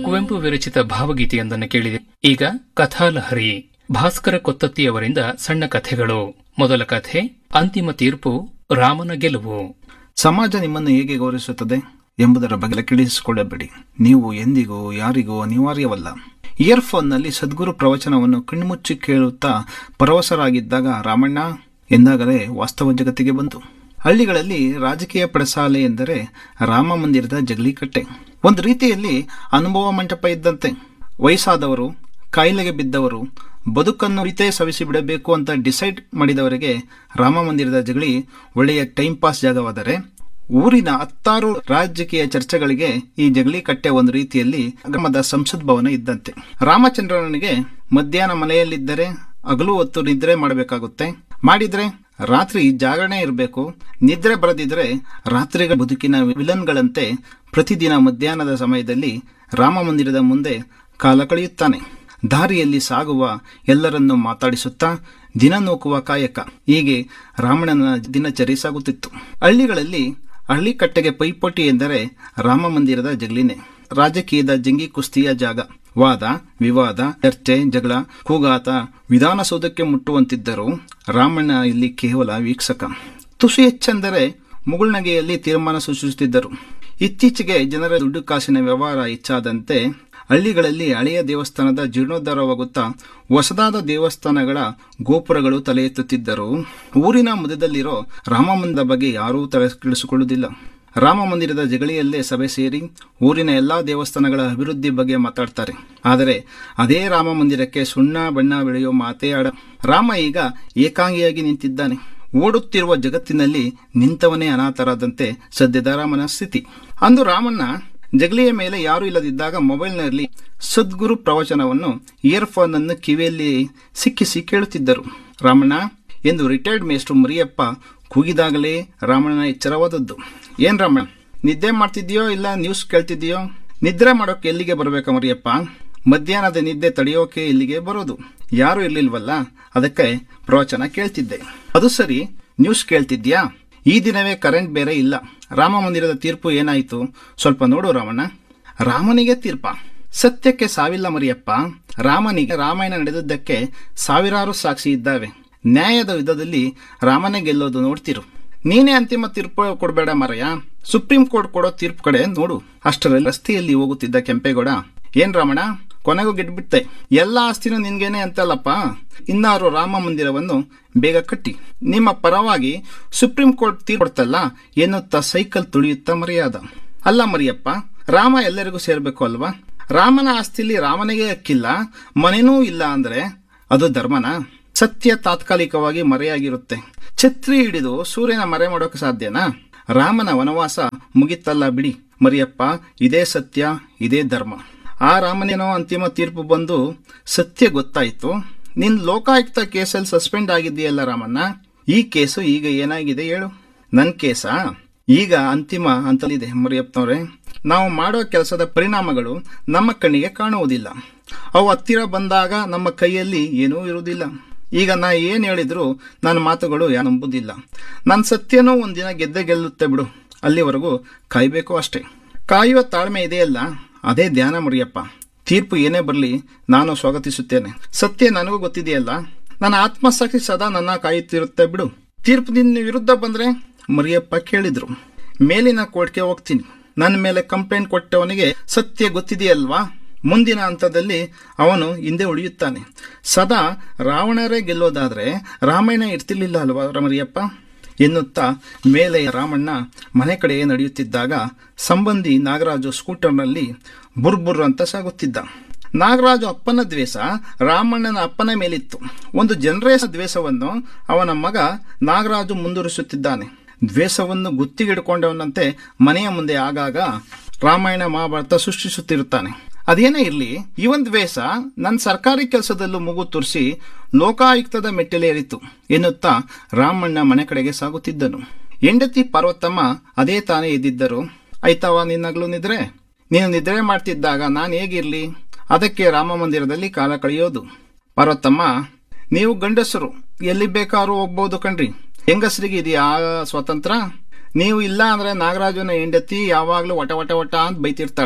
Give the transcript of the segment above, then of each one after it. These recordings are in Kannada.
ಕುವೆಂಪು ವಿರಚಿತ ಭಾವಗೀತೆಯೊಂದನ್ನು ಕೇಳಿದೆ ಈಗ ಕಥಾಲಹರಿ ಭಾಸ್ಕರ ಕೊತ್ತತ್ತಿಯವರಿಂದ ಸಣ್ಣ ಕಥೆಗಳು ಮೊದಲ ಕಥೆ ಅಂತಿಮ ತೀರ್ಪು ರಾಮನ ಗೆಲುವು ಸಮಾಜ ನಿಮ್ಮನ್ನು ಹೇಗೆ ಗೌರವಿಸುತ್ತದೆ ಎಂಬುದರ ಬಗ್ಗೆ ಕೇಳಿಸಿಕೊಳ್ಳಬೇಡಿ ನೀವು ಎಂದಿಗೂ ಯಾರಿಗೂ ಅನಿವಾರ್ಯವಲ್ಲ ಇಯರ್ಫೋನ್ನಲ್ಲಿ ಸದ್ಗುರು ಪ್ರವಚನವನ್ನು ಕಣ್ಮುಚ್ಚಿ ಕೇಳುತ್ತಾ ಪರವಶರಾಗಿದ್ದಾಗ ರಾಮಣ್ಣ ಎಂದಾಗಲೇ ವಾಸ್ತವ ಜಗತ್ತಿಗೆ ಬಂತು ಹಳ್ಳಿಗಳಲ್ಲಿ ರಾಜಕೀಯ ಪಡಸಾಲೆ ಎಂದರೆ ರಾಮ ಮಂದಿರದ ಜಗಲಿಕಟ್ಟೆ ಒಂದು ರೀತಿಯಲ್ಲಿ ಅನುಭವ ಮಂಟಪ ಇದ್ದಂತೆ ವಯಸ್ಸಾದವರು ಕಾಯಿಲೆಗೆ ಬಿದ್ದವರು ಬದುಕನ್ನು ರೀತೇ ಸವಿಸಿ ಬಿಡಬೇಕು ಅಂತ ಡಿಸೈಡ್ ಮಾಡಿದವರಿಗೆ ರಾಮ ಮಂದಿರದ ಜಗಳಿ ಒಳ್ಳೆಯ ಟೈಮ್ ಪಾಸ್ ಜಾಗವಾದರೆ ಊರಿನ ಹತ್ತಾರು ರಾಜಕೀಯ ಚರ್ಚೆಗಳಿಗೆ ಈ ಜಗಲಿ ಕಟ್ಟೆ ಒಂದು ರೀತಿಯಲ್ಲಿ ಗ್ರಾಮದ ಸಂಸತ್ ಭವನ ಇದ್ದಂತೆ ರಾಮಚಂದ್ರನಿಗೆ ಮಧ್ಯಾಹ್ನ ಮನೆಯಲ್ಲಿದ್ದರೆ ಹಗಲು ಹೊತ್ತು ನಿದ್ರೆ ಮಾಡಬೇಕಾಗುತ್ತೆ ಮಾಡಿದ್ರೆ ರಾತ್ರಿ ಜಾಗರಣೆ ಇರಬೇಕು ನಿದ್ರೆ ಬರದಿದ್ರೆ ರಾತ್ರಿಗಳ ಬದುಕಿನ ವಿಲನ್ಗಳಂತೆ ಪ್ರತಿದಿನ ಮಧ್ಯಾಹ್ನದ ಸಮಯದಲ್ಲಿ ರಾಮ ಮಂದಿರದ ಮುಂದೆ ಕಾಲ ಕಳೆಯುತ್ತಾನೆ ದಾರಿಯಲ್ಲಿ ಸಾಗುವ ಎಲ್ಲರನ್ನು ಮಾತಾಡಿಸುತ್ತಾ ದಿನ ನೂಕುವ ಕಾಯಕ ಹೀಗೆ ರಾಮಣ್ಣನ ದಿನಚರಿ ಸಾಗುತ್ತಿತ್ತು ಹಳ್ಳಿಗಳಲ್ಲಿ ಹಳ್ಳಿ ಕಟ್ಟೆಗೆ ಪೈಪೋಟಿ ಎಂದರೆ ರಾಮ ಮಂದಿರದ ಜಗಲಿನೇ ರಾಜಕೀಯದ ಜಂಗಿ ಕುಸ್ತಿಯ ಜಾಗ ವಾದ ವಿವಾದ ಚರ್ಚೆ ಜಗಳ ಕೂಗಾಟ ವಿಧಾನಸೌಧಕ್ಕೆ ಮುಟ್ಟುವಂತಿದ್ದರೂ ರಾಮಣ್ಣ ಇಲ್ಲಿ ಕೇವಲ ವೀಕ್ಷಕ ತುಸು ಹೆಚ್ಚೆಂದರೆ ಮುಗುಳ್ನಗೆಯಲ್ಲಿ ತೀರ್ಮಾನ ಸೂಚಿಸುತ್ತಿದ್ದರು ಇತ್ತೀಚೆಗೆ ಜನರ ದುಡ್ಡು ಕಾಸಿನ ವ್ಯವಹಾರ ಹೆಚ್ಚಾದಂತೆ ಹಳ್ಳಿಗಳಲ್ಲಿ ಹಳೆಯ ದೇವಸ್ಥಾನದ ಜೀರ್ಣೋದ್ಧಾರವಾಗುತ್ತಾ ಹೊಸದಾದ ದೇವಸ್ಥಾನಗಳ ಗೋಪುರಗಳು ತಲೆ ಎತ್ತುತ್ತಿದ್ದರು ಊರಿನ ಮಧ್ಯದಲ್ಲಿರೋ ರಾಮಮಂದಿರದ ಬಗ್ಗೆ ಯಾರೂ ತಲೆ ಕೆಡಿಸಿಕೊಳ್ಳುವುದಿಲ್ಲ ರಾಮ ಮಂದಿರದ ಜಗಳಿಯಲ್ಲೇ ಸಭೆ ಸೇರಿ ಊರಿನ ಎಲ್ಲಾ ದೇವಸ್ಥಾನಗಳ ಅಭಿವೃದ್ಧಿ ಬಗ್ಗೆ ಮಾತಾಡ್ತಾರೆ ಆದರೆ ಅದೇ ರಾಮ ಮಂದಿರಕ್ಕೆ ಸುಣ್ಣ ಬಣ್ಣ ಬೆಳೆಯೋ ಮಾತೇ ಆಡ ರಾಮ ಈಗ ಏಕಾಂಗಿಯಾಗಿ ನಿಂತಿದ್ದಾನೆ ಓಡುತ್ತಿರುವ ಜಗತ್ತಿನಲ್ಲಿ ನಿಂತವನೇ ಅನಾಥರಾದಂತೆ ಸದ್ಯದ ರಾಮನ ಸ್ಥಿತಿ ಅಂದು ರಾಮಣ್ಣ ಜಗಲಿಯ ಮೇಲೆ ಯಾರೂ ಇಲ್ಲದಿದ್ದಾಗ ಮೊಬೈಲ್ನಲ್ಲಿ ಸದ್ಗುರು ಪ್ರವಚನವನ್ನು ಇಯರ್ಫೋನ್ ಅನ್ನು ಕಿವಿಯಲ್ಲಿ ಸಿಕ್ಕಿಸಿ ಕೇಳುತ್ತಿದ್ದರು ರಾಮಣ್ಣ ಎಂದು ರಿಟೈರ್ಡ್ ಮೇಸ್ಟ್ರು ಮರಿಯಪ್ಪ ಕೂಗಿದಾಗಲೇ ರಾಮಣ್ಣನ ಎಚ್ಚರವಾದದ್ದು ಏನ್ ರಾಮಣ್ಣ ನಿದ್ದೆ ಮಾಡ್ತಿದ್ಯೋ ಇಲ್ಲ ನ್ಯೂಸ್ ಕೇಳ್ತಿದ್ಯೋ ನಿದ್ರೆ ಮಾಡೋಕೆ ಎಲ್ಲಿಗೆ ಬರಬೇಕಾ ಮರಿಯಪ್ಪ ಮಧ್ಯಾಹ್ನದ ನಿದ್ದೆ ತಡೆಯೋಕೆ ಇಲ್ಲಿಗೆ ಬರೋದು ಯಾರು ಇರ್ಲಿಲ್ವಲ್ಲ ಅದಕ್ಕೆ ಪ್ರವಚನ ಕೇಳ್ತಿದ್ದೆ ಅದು ಸರಿ ನ್ಯೂಸ್ ಕೇಳ್ತಿದ್ಯಾ ಈ ದಿನವೇ ಕರೆಂಟ್ ಬೇರೆ ಇಲ್ಲ ರಾಮ ಮಂದಿರದ ತೀರ್ಪು ಏನಾಯಿತು ಸ್ವಲ್ಪ ನೋಡು ರಾಮಣ್ಣ ರಾಮನಿಗೆ ತೀರ್ಪ ಸತ್ಯಕ್ಕೆ ಸಾವಿಲ್ಲ ಮರಿಯಪ್ಪ ರಾಮನಿಗೆ ರಾಮಾಯಣ ನಡೆದದ್ದಕ್ಕೆ ಸಾವಿರಾರು ಸಾಕ್ಷಿ ಇದ್ದಾವೆ ನ್ಯಾಯದ ಯುದ್ಧದಲ್ಲಿ ರಾಮನೇ ಗೆಲ್ಲೋದು ನೋಡ್ತಿರು ನೀನೇ ಅಂತಿಮ ತೀರ್ಪು ಕೊಡಬೇಡ ಮರಯ್ಯ ಸುಪ್ರೀಂ ಕೋರ್ಟ್ ಕೊಡೋ ತೀರ್ಪು ಕಡೆ ನೋಡು ಅಷ್ಟರಲ್ಲಿ ರಸ್ತೆಯಲ್ಲಿ ಹೋಗುತ್ತಿದ್ದ ಕೆಂಪೇಗೌಡ ಏನ್ ರಾಮಣ್ಣ ಕೊನೆಗೂ ಗೆದ್ಬಿಟ್ಟೆ ಎಲ್ಲ ಆಸ್ತಿನೂ ನಿನ್ಗೇನೆ ಅಂತಲ್ಲಪ್ಪ ಇನ್ನಾರು ರಾಮ ಮಂದಿರವನ್ನು ಬೇಗ ಕಟ್ಟಿ ನಿಮ್ಮ ಪರವಾಗಿ ಸುಪ್ರೀಂ ಕೋರ್ಟ್ ತೀರ್ಪು ಕೊಡ್ತಲ್ಲ ಎನ್ನುತ್ತಾ ಸೈಕಲ್ ತುಳಿಯುತ್ತಾ ಮರೆಯಾದ ಅಲ್ಲ ಮರಿಯಪ್ಪ ರಾಮ ಎಲ್ಲರಿಗೂ ಸೇರ್ಬೇಕು ಅಲ್ವಾ ರಾಮನ ಆಸ್ತಿಲಿ ರಾಮನಿಗೆ ಹಕ್ಕಿಲ್ಲ ಮನೆನೂ ಇಲ್ಲ ಅಂದ್ರೆ ಅದು ಧರ್ಮನಾ ಸತ್ಯ ತಾತ್ಕಾಲಿಕವಾಗಿ ಮರೆಯಾಗಿರುತ್ತೆ ಛತ್ರಿ ಹಿಡಿದು ಸೂರ್ಯನ ಮರೆ ಮಾಡೋಕೆ ಸಾಧ್ಯನಾ ರಾಮನ ವನವಾಸ ಮುಗಿತಲ್ಲ ಬಿಡಿ ಮರಿಯಪ್ಪ ಇದೇ ಸತ್ಯ ಇದೇ ಧರ್ಮ ಆ ರಾಮನೇನೋ ಅಂತಿಮ ತೀರ್ಪು ಬಂದು ಸತ್ಯ ಗೊತ್ತಾಯ್ತು ನಿನ್ ಲೋಕಾಯುಕ್ತ ಕೇಸಲ್ಲಿ ಸಸ್ಪೆಂಡ್ ಆಗಿದೆಯಲ್ಲ ರಾಮಣ್ಣ ಈ ಕೇಸು ಈಗ ಏನಾಗಿದೆ ಹೇಳು ನನ್ ಕೇಸ ಈಗ ಅಂತಿಮ ಅಂತಲಿದೆ ಮರಿಯಪ್ಪನವ್ರೆ ನಾವು ಮಾಡೋ ಕೆಲಸದ ಪರಿಣಾಮಗಳು ನಮ್ಮ ಕಣ್ಣಿಗೆ ಕಾಣುವುದಿಲ್ಲ ಅವು ಹತ್ತಿರ ಬಂದಾಗ ನಮ್ಮ ಕೈಯಲ್ಲಿ ಏನೂ ಇರುವುದಿಲ್ಲ ಈಗ ನಾ ಏನ್ ಹೇಳಿದ್ರು ನನ್ನ ಮಾತುಗಳು ಯಾ ನಂಬುದಿಲ್ಲ ನನ್ನ ಸತ್ಯನೂ ಒಂದಿನ ಗೆದ್ದೆ ಗೆಲ್ಲುತ್ತೆ ಬಿಡು ಅಲ್ಲಿವರೆಗೂ ಕಾಯ್ಬೇಕು ಅಷ್ಟೇ ಕಾಯುವ ತಾಳ್ಮೆ ಇದೆಯಲ್ಲ ಅದೇ ಧ್ಯಾನ ಮುರಿಯಪ್ಪ ತೀರ್ಪು ಏನೇ ಬರಲಿ ನಾನು ಸ್ವಾಗತಿಸುತ್ತೇನೆ ಸತ್ಯ ನನಗೂ ಗೊತ್ತಿದೆಯಲ್ಲ ನನ್ನ ಆತ್ಮಸಾಕ್ಷಿ ಸದಾ ನನ್ನ ಕಾಯುತ್ತಿರುತ್ತೆ ಬಿಡು ತೀರ್ಪು ನಿನ್ನ ವಿರುದ್ಧ ಬಂದ್ರೆ ಮರಿಯಪ್ಪ ಕೇಳಿದ್ರು ಮೇಲಿನ ಕೋರ್ಟ್ಗೆ ಹೋಗ್ತೀನಿ ನನ್ನ ಮೇಲೆ ಕಂಪ್ಲೇಂಟ್ ಕೊಟ್ಟವನಿಗೆ ಸತ್ಯ ಗೊತ್ತಿದೆಯಲ್ವಾ ಮುಂದಿನ ಹಂತದಲ್ಲಿ ಅವನು ಹಿಂದೆ ಉಳಿಯುತ್ತಾನೆ ಸದಾ ರಾವಣರೇ ಗೆಲ್ಲೋದಾದ್ರೆ ರಾಮಾಯಣ ಇರ್ತಿರ್ಲಿಲ್ಲ ಅಲ್ವಾ ಮರಿಯಪ್ಪ ಎನ್ನುತ್ತಾ ಮೇಲೆ ರಾಮಣ್ಣ ಮನೆ ಕಡೆ ನಡೆಯುತ್ತಿದ್ದಾಗ ಸಂಬಂಧಿ ನಾಗರಾಜು ಸ್ಕೂಟರ್ನಲ್ಲಿ ಬುರ್ಬುರ್ ಅಂತ ಸಾಗುತ್ತಿದ್ದ ನಾಗರಾಜು ಅಪ್ಪನ ದ್ವೇಷ ರಾಮಣ್ಣನ ಅಪ್ಪನ ಮೇಲಿತ್ತು ಒಂದು ಜನರೇಶ ದ್ವೇಷವನ್ನು ಅವನ ಮಗ ನಾಗರಾಜು ಮುಂದುವರಿಸುತ್ತಿದ್ದಾನೆ ದ್ವೇಷವನ್ನು ಗುತ್ತಿಗಿಡ್ಕೊಂಡವನಂತೆ ಮನೆಯ ಮುಂದೆ ಆಗಾಗ ರಾಮಾಯಣ ಮಹಾಭಾರತ ಸೃಷ್ಟಿಸುತ್ತಿರುತ್ತಾನೆ ಅದೇನೇ ಇರಲಿ ಇವನ್ ದ್ವೇಷ ನನ್ನ ಸರ್ಕಾರಿ ಕೆಲಸದಲ್ಲೂ ಮುಗು ತುರ್ಸಿ ಲೋಕಾಯುಕ್ತದ ಮೆಟ್ಟಿಲೇರಿತು ಎನ್ನುತ್ತಾ ರಾಮಣ್ಣ ಮನೆ ಕಡೆಗೆ ಸಾಗುತ್ತಿದ್ದನು ಹೆಂಡತಿ ಪಾರ್ವತಮ್ಮ ಅದೇ ತಾನೇ ಎದ್ದಿದ್ದರು ಆಯ್ತವ ನಿನ್ನಗ್ಲು ನಿದ್ರೆ ನೀನು ನಿದ್ರೆ ಮಾಡ್ತಿದ್ದಾಗ ನಾನು ಹೇಗಿರ್ಲಿ ಅದಕ್ಕೆ ರಾಮ ಮಂದಿರದಲ್ಲಿ ಕಾಲ ಕಳೆಯೋದು ಪಾರ್ವತಮ್ಮ ನೀವು ಗಂಡಸರು ಎಲ್ಲಿ ಬೇಕಾದ್ರೂ ಹೋಗ್ಬೋದು ಕಣ್ರಿ ಹೆಂಗಸರಿಗೆ ಇದೆಯಾ ಸ್ವತಂತ್ರ ನೀವು ಇಲ್ಲ ಅಂದ್ರೆ ನಾಗರಾಜನ ಹೆಂಡತಿ ಯಾವಾಗ್ಲೂ ವಟ ವಟ ವಟ ಅಂತ ಬೈತಿರ್ತಾಳೆ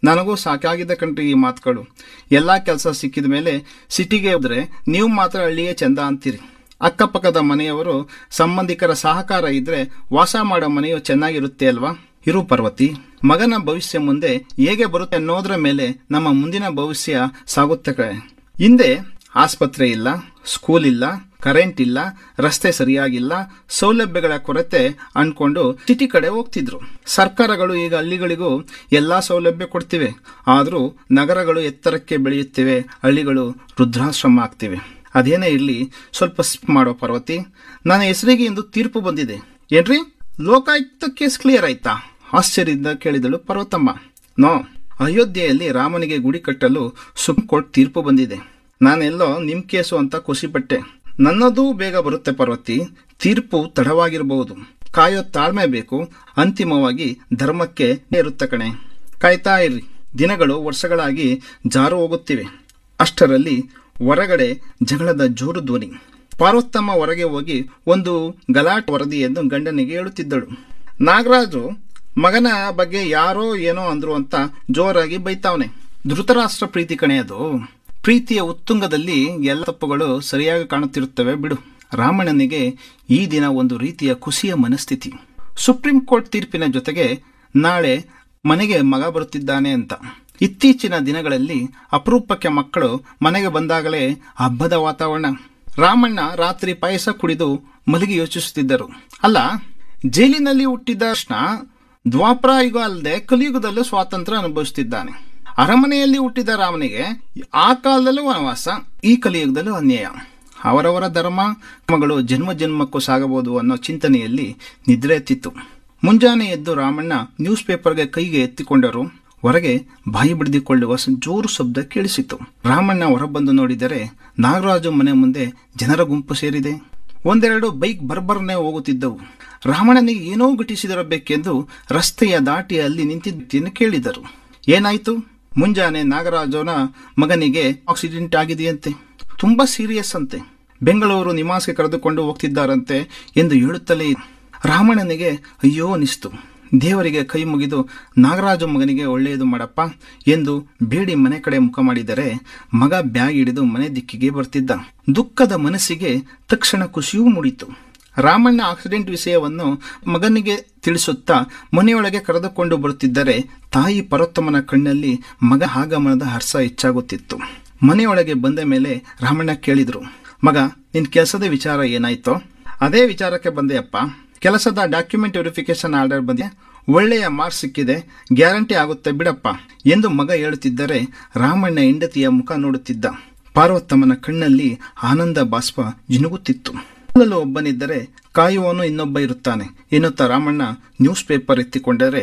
ನನಗೂ ಸಾಕಾಗಿದೆ ಕಣ್ರಿ ಈ ಮಾತುಗಳು ಎಲ್ಲಾ ಕೆಲಸ ಸಿಕ್ಕಿದ ಮೇಲೆ ಸಿಟಿಗೆ ಹೋದ್ರೆ ನೀವು ಮಾತ್ರ ಹಳ್ಳಿಯೇ ಚಂದ ಅಂತೀರಿ ಅಕ್ಕಪಕ್ಕದ ಮನೆಯವರು ಸಂಬಂಧಿಕರ ಸಹಕಾರ ಇದ್ರೆ ವಾಸ ಮಾಡೋ ಮನೆಯು ಚೆನ್ನಾಗಿರುತ್ತೆ ಅಲ್ವಾ ಇರು ಪರ್ವತಿ ಮಗನ ಭವಿಷ್ಯ ಮುಂದೆ ಹೇಗೆ ಬರುತ್ತೆ ಅನ್ನೋದ್ರ ಮೇಲೆ ನಮ್ಮ ಮುಂದಿನ ಭವಿಷ್ಯ ಸಾಗುತ್ತೆ ಕಣೆ. ಹಿಂದೆ ಆಸ್ಪತ್ರೆ ಇಲ್ಲ ಸ್ಕೂಲ್ ಇಲ್ಲ ಕರೆಂಟ್ ಇಲ್ಲ ರಸ್ತೆ ಸರಿಯಾಗಿಲ್ಲ ಸೌಲಭ್ಯಗಳ ಕೊರತೆ ಅನ್ಕೊಂಡು ಸಿಟಿ ಕಡೆ ಹೋಗ್ತಿದ್ರು ಸರ್ಕಾರಗಳು ಈಗ ಹಳ್ಳಿಗಳಿಗೂ ಎಲ್ಲಾ ಸೌಲಭ್ಯ ಕೊಡ್ತಿವೆ ಆದ್ರೂ ನಗರಗಳು ಎತ್ತರಕ್ಕೆ ಬೆಳೆಯುತ್ತಿವೆ ಹಳ್ಳಿಗಳು ವೃದ್ಧಾಶ್ರಮ ಆಗ್ತಿವೆ ಅದೇನೇ ಇರ್ಲಿ ಸ್ವಲ್ಪ ಸ್ಕಿಪ್ ಮಾಡೋ ಪರ್ವತಿ ನನ್ನ ಹೆಸರಿಗೆ ಇಂದು ತೀರ್ಪು ಬಂದಿದೆ ಏನ್ರಿ ಲೋಕಾಯುಕ್ತ ಕೇಸ್ ಕ್ಲಿಯರ್ ಆಯ್ತಾ ಆಶ್ಚರ್ಯದಿಂದ ಕೇಳಿದಳು ಪರ್ವತಮ್ಮ ನೋ ಅಯೋಧ್ಯೆಯಲ್ಲಿ ರಾಮನಿಗೆ ಗುಡಿ ಕಟ್ಟಲು ಸುಪ್ರೀಂ ಕೋರ್ಟ್ ತೀರ್ಪು ಬಂದಿದೆ ನಾನೆಲ್ಲೋ ನಿಮ್ ಕೇಸು ಅಂತ ಖುಷಿಪಟ್ಟೆ ನನ್ನದೂ ಬೇಗ ಬರುತ್ತೆ ಪರ್ವತಿ ತೀರ್ಪು ತಡವಾಗಿರಬಹುದು ಕಾಯೋ ತಾಳ್ಮೆ ಬೇಕು ಅಂತಿಮವಾಗಿ ಧರ್ಮಕ್ಕೆ ಇರುತ್ತೆ ಕಣೆ ಕಾಯ್ತಾ ಇರ್ರಿ ದಿನಗಳು ವರ್ಷಗಳಾಗಿ ಜಾರು ಹೋಗುತ್ತಿವೆ ಅಷ್ಟರಲ್ಲಿ ಹೊರಗಡೆ ಜಗಳದ ಜೋರು ಧ್ವನಿ ಪಾರ್ವತಮ್ಮ ಹೊರಗೆ ಹೋಗಿ ಒಂದು ಗಲಾಟ್ ವರದಿಯನ್ನು ಗಂಡನಿಗೆ ಹೇಳುತ್ತಿದ್ದಳು ನಾಗರಾಜು ಮಗನ ಬಗ್ಗೆ ಯಾರೋ ಏನೋ ಅಂದ್ರು ಅಂತ ಜೋರಾಗಿ ಬೈತಾವನೆ ಧೃತರಾಷ್ಟ್ರ ಪ್ರೀತಿ ಕಣೆ ಅದು ಪ್ರೀತಿಯ ಉತ್ತುಂಗದಲ್ಲಿ ಎಲ್ಲ ತಪ್ಪುಗಳು ಸರಿಯಾಗಿ ಕಾಣುತ್ತಿರುತ್ತವೆ ಬಿಡು ರಾಮಣ್ಣನಿಗೆ ಈ ದಿನ ಒಂದು ರೀತಿಯ ಖುಷಿಯ ಮನಸ್ಥಿತಿ ಸುಪ್ರೀಂ ಕೋರ್ಟ್ ತೀರ್ಪಿನ ಜೊತೆಗೆ ನಾಳೆ ಮನೆಗೆ ಮಗ ಬರುತ್ತಿದ್ದಾನೆ ಅಂತ ಇತ್ತೀಚಿನ ದಿನಗಳಲ್ಲಿ ಅಪರೂಪಕ್ಕೆ ಮಕ್ಕಳು ಮನೆಗೆ ಬಂದಾಗಲೇ ಹಬ್ಬದ ವಾತಾವರಣ ರಾಮಣ್ಣ ರಾತ್ರಿ ಪಾಯಸ ಕುಡಿದು ಮಲಗಿ ಯೋಚಿಸುತ್ತಿದ್ದರು ಅಲ್ಲ ಜೈಲಿನಲ್ಲಿ ಹುಟ್ಟಿದ ಕೃಷ್ಣ ದ್ವಾಪರ ಯುಗ ಅಲ್ಲದೆ ಕಲಿಯುಗದಲ್ಲೂ ಸ್ವಾತಂತ್ರ್ಯ ಅನುಭವಿಸುತ್ತಿದ್ದಾನೆ ಅರಮನೆಯಲ್ಲಿ ಹುಟ್ಟಿದ ರಾಮನಿಗೆ ಆ ಕಾಲದಲ್ಲೂ ವನವಾಸ ಈ ಕಲಿಯುಗದಲ್ಲೂ ಅನ್ಯಾಯ ಅವರವರ ಧರ್ಮ ಮಗಳು ಜನ್ಮ ಜನ್ಮಕ್ಕೂ ಸಾಗಬಹುದು ಅನ್ನೋ ಚಿಂತನೆಯಲ್ಲಿ ನಿದ್ರೆ ಎತ್ತಿತ್ತು ಮುಂಜಾನೆ ಎದ್ದು ರಾಮಣ್ಣ ನ್ಯೂಸ್ ಪೇಪರ್ಗೆ ಕೈಗೆ ಎತ್ತಿಕೊಂಡರು ಹೊರಗೆ ಬಾಯಿ ಬಿಡಿದುಕೊಳ್ಳುವ ಸ- ಜೋರು ಶಬ್ದ ಕೇಳಿಸಿತು ರಾಮಣ್ಣ ಹೊರಬಂದು ನೋಡಿದರೆ ನಾಗರಾಜು ಮನೆ ಮುಂದೆ ಜನರ ಗುಂಪು ಸೇರಿದೆ ಒಂದೆರಡು ಬೈಕ್ ಬರ್ಬರ್ನೆ ಹೋಗುತ್ತಿದ್ದವು ರಾಮಣ್ಣನಿಗೆ ಏನೋ ಘಟಿಸಿದಿರಬೇಕೆಂದು ರಸ್ತೆಯ ದಾಟಿ ಅಲ್ಲಿ ನಿಂತಿದ್ದನ್ನು ಕೇಳಿದರು ಏನಾಯ್ತು ಮುಂಜಾನೆ ನಾಗರಾಜನ ಮಗನಿಗೆ ಆಕ್ಸಿಡೆಂಟ್ ಆಗಿದೆಯಂತೆ ತುಂಬಾ ಸೀರಿಯಸ್ ಅಂತೆ ಬೆಂಗಳೂರು ನಿವಾಸಕ್ಕೆ ಕರೆದುಕೊಂಡು ಹೋಗ್ತಿದ್ದಾರಂತೆ ಎಂದು ಹೇಳುತ್ತಲೇ ಇದ್ದ. ರಾಮಣ್ಣನಿಗೆ ಅಯ್ಯೋ ಅನಿಸ್ತು ದೇವರಿಗೆ ಕೈ ಮುಗಿದು ನಾಗರಾಜು ಮಗನಿಗೆ ಒಳ್ಳೆಯದು ಮಾಡಪ್ಪ ಎಂದು ಬೇಡಿ ಮನೆ ಕಡೆ ಮುಖ ಮಾಡಿದರೆ ಮಗ ಬ್ಯಾಗ್ ಹಿಡಿದು ಮನೆ ದಿಕ್ಕಿಗೆ ಬರ್ತಿದ್ದ ದುಃಖದ ಮನಸ್ಸಿಗೆ ತಕ್ಷಣ ಖುಷಿಯೂ ಮೂಡಿತು ರಾಮಣ್ಣ ಆಕ್ಸಿಡೆಂಟ್ ವಿಷಯವನ್ನು ಮಗನಿಗೆ ತಿಳಿಸುತ್ತಾ ಮನೆಯೊಳಗೆ ಕರೆದುಕೊಂಡು ಬರುತ್ತಿದ್ದರೆ ತಾಯಿ ಪರ್ವತಮ್ಮನ ಕಣ್ಣಲ್ಲಿ ಮಗ ಆಗಮನದ ಹರ್ಷ ಹೆಚ್ಚಾಗುತ್ತಿತ್ತು ಮನೆಯೊಳಗೆ ಬಂದ ಮೇಲೆ ರಾಮಣ್ಣ ಕೇಳಿದ್ರು ಮಗ ನಿನ್ ಕೆಲಸದ ವಿಚಾರ ಏನಾಯ್ತೋ ಅದೇ ವಿಚಾರಕ್ಕೆ ಬಂದೆ ಅಪ್ಪ ಕೆಲಸದ ಡಾಕ್ಯುಮೆಂಟ್ ವೆರಿಫಿಕೇಶನ್ ಆರ್ಡರ್ ಬಂದಿದೆ ಒಳ್ಳೆಯ ಮಾರ್ಕ್ಸ್ ಸಿಕ್ಕಿದೆ ಗ್ಯಾರಂಟಿ ಆಗುತ್ತೆ ಬಿಡಪ್ಪ ಎಂದು ಮಗ ಹೇಳುತ್ತಿದ್ದರೆ ರಾಮಣ್ಣ ಹೆಂಡತಿಯ ಮುಖ ನೋಡುತ್ತಿದ್ದ ಪಾರ್ವತಮ್ಮನ ಕಣ್ಣಲ್ಲಿ ಆನಂದ ಬಾಷ್ಪ ಜಿನುಗುತ್ತಿತ್ತು ಮೊದಲು ಒಬ್ಬನಿದ್ದರೆ ಕಾಯುವವನು ಇನ್ನೊಬ್ಬ ಇರುತ್ತಾನೆ ಎನ್ನುತ್ತಾ ರಾಮಣ್ಣ ನ್ಯೂಸ್ ಪೇಪರ್ ಎತ್ತಿಕೊಂಡರೆ